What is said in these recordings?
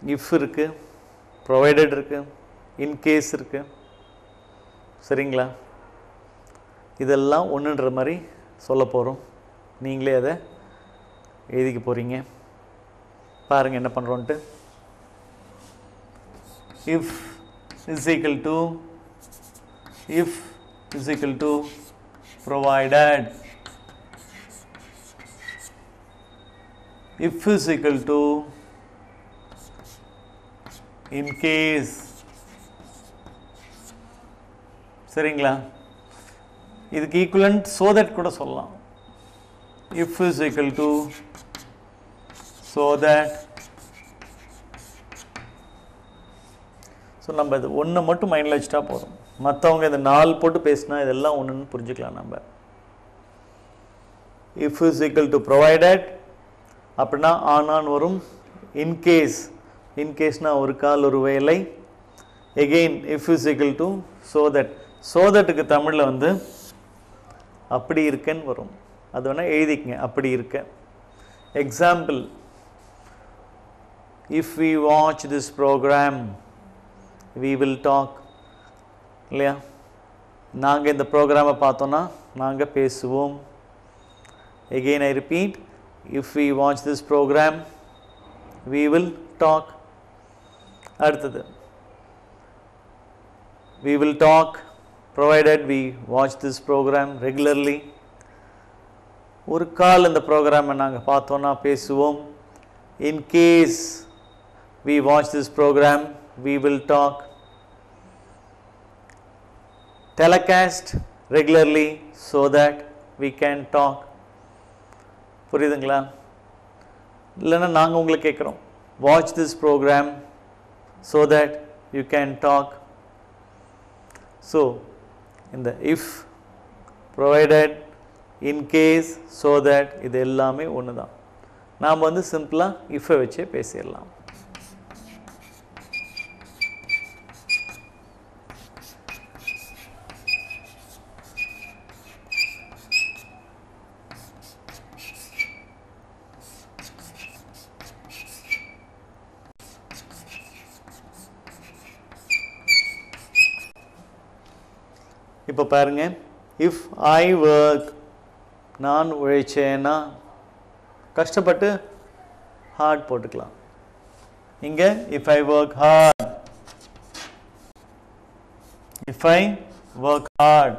If இருக்கு provided இருக்கு in case இருக்கு சரிங்களா இதெல்லாம் ஒன்றுன்ற மாதிரி சொல்ல போகிறோம் நீங்களே அதை எழுதிக்க போகிறீங்க பாருங்கள் என்ன பண்ணுறோன்ட்டு if is equal to if is equal to provided if is equal to in case சரிங்களா இதுக்கு ஈக்குவலண்ட் so that கூட சொல்லலாம் if is equal to so that so நம்ம இது ஒன்றை மட்டும் மைண்டில் வச்சுட்டா போதும் மற்றவங்க இந்த நாலு போட்டு பேசினா இதெல்லாம் ஒன்றுன்னு புரிஞ்சுக்கலாம் நம்ம if is equal to provided அப்படின்னா ஆனான் வரும் இன்கேஸ் இன்கேஸ்னால் ஒரு கால் ஒரு வேலை again if is equal to so that so தட்டுக்கு தமிழில் வந்து அப்படி இருக்கேன்னு வரும் அது வேணால் எழுதிக்கங்க அப்படி இருக்க example if we watch this programme we will talk இல்லையா நாங்கள் இந்த ப்ரோக்ராமை பார்த்தோன்னா நாங்கள் பேசுவோம் again I repeat if we watch this programme we will talk அடுத்தது we will talk provided we watch this programme regularly ஒரு கால் இந்த ப்ரோக்ராமை நாங்கள் பார்த்தோன்னா பேசுவோம் in case we watch this programme we will talk telecast regularly so that we can talk புரியுதுங்களா இல்லைன்னா நாங்கள் உங்களை கேட்குறோம் watch this programme so that you can talk so இந்த if provided in case so that இது எல்லாமே ஒன்று தான் நாம் வந்து சிம்பிளாக இஃப்பை வச்சே பேசிடலாம் இப்போ பாருங்க இஃப் ஐ ஒர்க் நான் உழைச்சேன்னா கஷ்டப்பட்டு ஹார்ட் போட்டுக்கலாம் இங்கே if I work hard if I work hard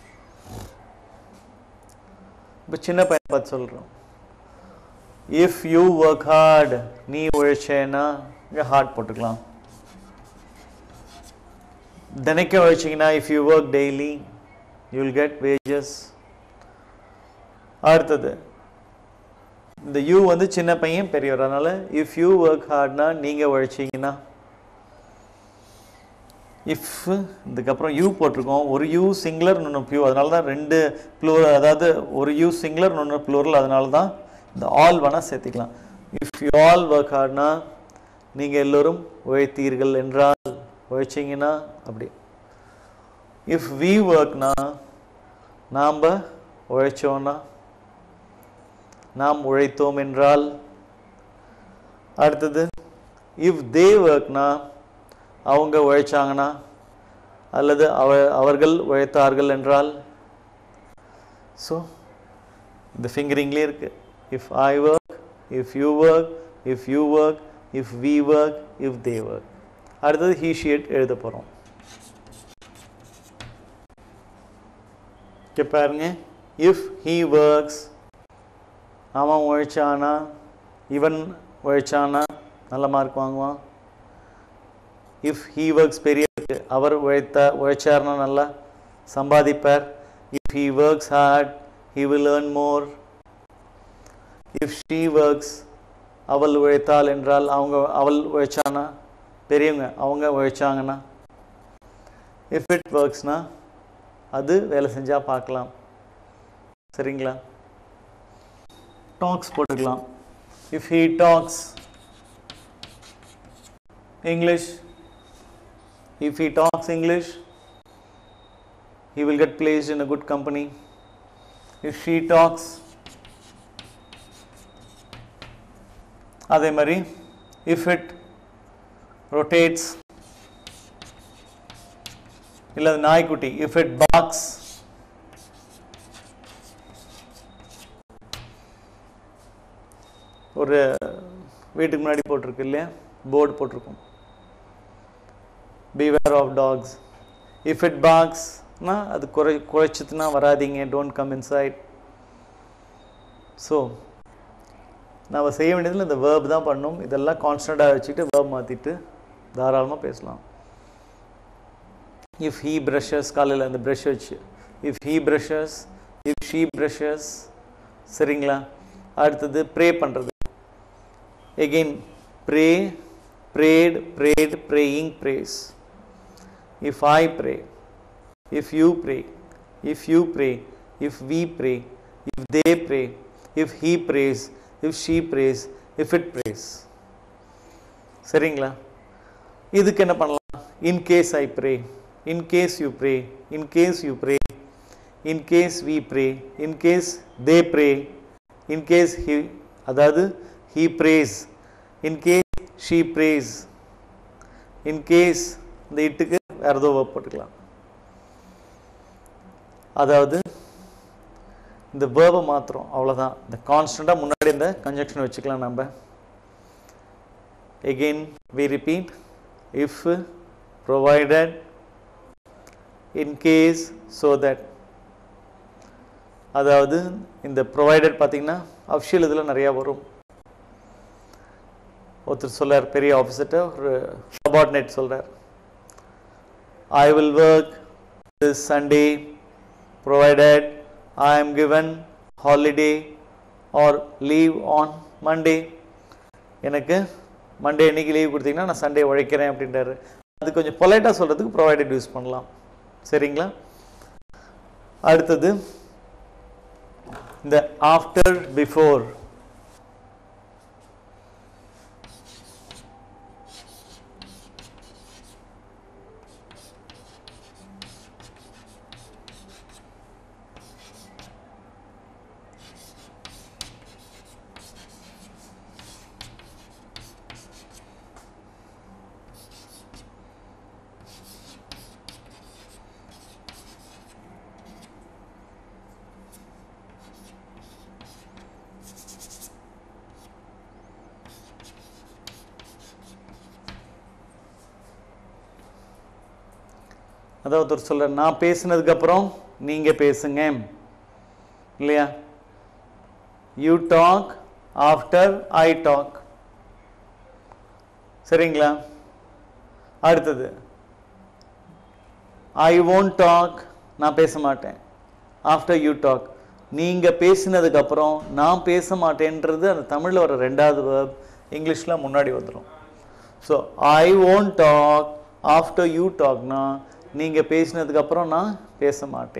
இப்போ சின்ன பையன் பார்த்து சொல்கிறோம் இஃப் யூ ஒர்க் ஹார்ட் நீ உழைச்சேன்னா இங்கே ஹார்ட் போட்டுக்கலாம் தினைக்கும் உழைச்சிங்கன்னா if you work daily you will get wages அடுத்தது இந்த யூ வந்து சின்ன பையன் பெரியவர் அதனால இஃப் யூ ஒர்க் ஹார்ட்னா நீங்கள் உழைச்சிங்கன்னா இஃப் இதுக்கப்புறம் யூ போட்டிருக்கோம் ஒரு யூ சிங்குலர் இன்னொன்று பியூ அதனால தான் ரெண்டு ப்ளூரல் அதாவது ஒரு யூ சிங்குலர் இன்னொன்று ப்ளூரல் அதனால தான் இந்த ஆல் வேணால் சேர்த்துக்கலாம் இஃப் யூ ஆல் ஒர்க் ஹார்ட்னா நீங்கள் எல்லோரும் உழைத்தீர்கள் என்றால் உழைச்சிங்கன்னா அப்படி இஃப் வி ஒர்க்னா நாம் உழைச்சோன்னா நாம் உழைத்தோம் என்றால் அடுத்தது இஃப் தே ஒர்க்னா அவங்க உழைச்சாங்கன்னா அல்லது அவ அவர்கள் உழைத்தார்கள் என்றால் ஸோ இந்த ஃபிங்கரிங்லேயே இருக்கு if I work if you work if you work if we work if they work அடுத்தது ஹீ ஷியட் எழுத போகிறோம் இங்கே பாருங்க இஃப் ஹீ ஒர்க்ஸ் அவன் உழைச்சானா இவன் உழைச்சானா நல்ல மார்க் வாங்குவான் இஃப் ஹீ ஒர்க்ஸ் பெரிய அவர் உழைத்த உழைச்சார்னா நல்லா சம்பாதிப்பார் if he works hard he will earn more if she works அவள் உழைத்தாள் என்றால் அவங்க அவள் உழைச்சானா பெரியவங்க அவங்க உழைச்சாங்கன்னா இஃப் இட் ஒர்க்ஸ்னா அது வேலை செஞ்சால் பார்க்கலாம் சரிங்களா டாக்ஸ் போட்டுக்கலாம் if he talks English if he talks English, he will get placed in a good company. If she talks, அதே மாதிரி if it ரொட்டேட்ஸ் இல்லை அது நாய்க்குட்டி இஃப் இட் பாக்ஸ் ஒரு வீட்டுக்கு முன்னாடி போட்டிருக்கு இல்லையா போர்டு போட்டிருக்கும் beware of dogs if it பாக்ஸ்னா அது குறை குறைச்சிதுன்னா வராதீங்க டோன்ட் கம் இன்சைட் ஸோ நம்ம செய்ய வேண்டியதில் இந்த வேர்ப் தான் பண்ணணும் இதெல்லாம் கான்ஸ்டண்ட்டாக வச்சுக்கிட்டு வேர்ப் மாற்றிட்டு தாராளமாக பேசலாம் இஃப் ஹீ ப்ரஷஸ் காலையில் அந்த ப்ரஷ் வச்சு if he brushes if she brushes சரிங்களா அடுத்தது ப்ரே பண்ணுறது again pray prayed prayed praying prays if I pray if you pray if you pray if we pray if they pray if he prays if she prays if it prays சரிங்களா இதுக்கு என்ன பண்ணலாம் in case I pray in case you pray in case you pray in case we pray in case they pray in case he அதாவது he prays in case she prays in case இந்த இட்டுக்கு வேறு ஏதோ verb போட்டுக்கலாம் அதாவது இந்த வேர்பை மாத்திரம் அவ்வளோதான் இந்த கான்ஸ்டண்ட்டாக முன்னாடி இந்த கன்ஜெக்ஷன் வச்சுக்கலாம் நம்ம again we repeat if provided in case so that அதாவது இந்த ப்ரொவைடட் பார்த்தீங்கன்னா அஃபிஷியல் இதில் நிறையா வரும் ஒருத்தர் சொல்றார் பெரிய ஆஃபீஸர்கிட்ட ஒரு சபார்டினேட் சொல்கிறார் I will work this Sunday provided I am given holiday or leave on Monday எனக்கு மண்டே அன்னைக்கு லீவ் கொடுத்தீங்கன்னா நான் சண்டே உழைக்கிறேன் அப்படின்றாரு அது கொஞ்சம் பொலைட்டாக சொல்கிறதுக்கு ப்ரொவைடட் யூஸ் பண்ணலாம் சரிங்களா அடுத்தது இந்த ஆஃப்டர் பிஃபோர் அதாவது ஒருத்தர் சொல்றார் நான் பேசினதுக்கு அப்புறம் நீங்க பேசுங்க இல்லையா you talk after I talk சரிங்களா அடுத்தது ஐ won't டாக் நான் பேச மாட்டேன் ஆஃப்டர் யூ டாக் நீங்க பேசினதுக்கு அப்புறம் நான் பேச மாட்டேன்றது அந்த தமிழ்ல வர ரெண்டாவது verb இங்கிலீஷ்ல முன்னாடி வந்துடும் so I won't talk after you டாக்னா நீங்க பேசினதுக்கு அப்புறம் நான் பேச மாட்டேன்